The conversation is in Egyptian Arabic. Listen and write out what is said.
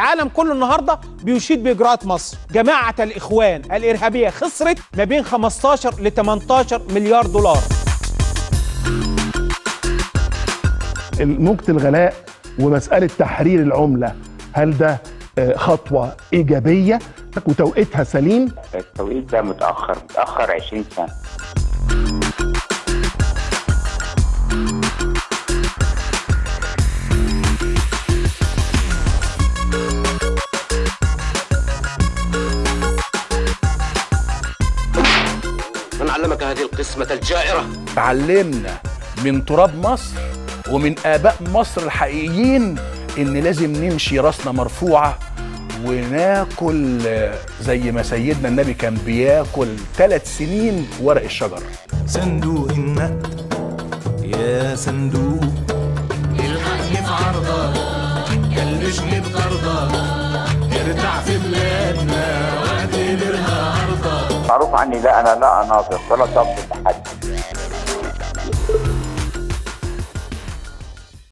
العالم كله النهارده بيشيد باجراءات مصر جماعه الاخوان الارهابيه خسرت ما بين 15 ل 18 مليار دولار موجة الغلاء ومسألة تحرير العملة هل ده آه، خطوة إيجابية وتوقيتها سليم التوقيت ده متأخر متأخر 20 سنة من علمك هذه القسمة الجائرة تعلمنا من تراب مصر ومن آباء مصر الحقيقيين إن لازم نمشي راسنا مرفوعة وناكل آه، زي ما سيدنا النبي كان بياكل ثلاث سنين ورق الشجر صندوق النقد يا صندوق الحقني في عرضك كلبشني بطردك ارجع في بلادنا واعتبرها عرضك معروف عني لا أنا لا أناظر ولا ضبط حد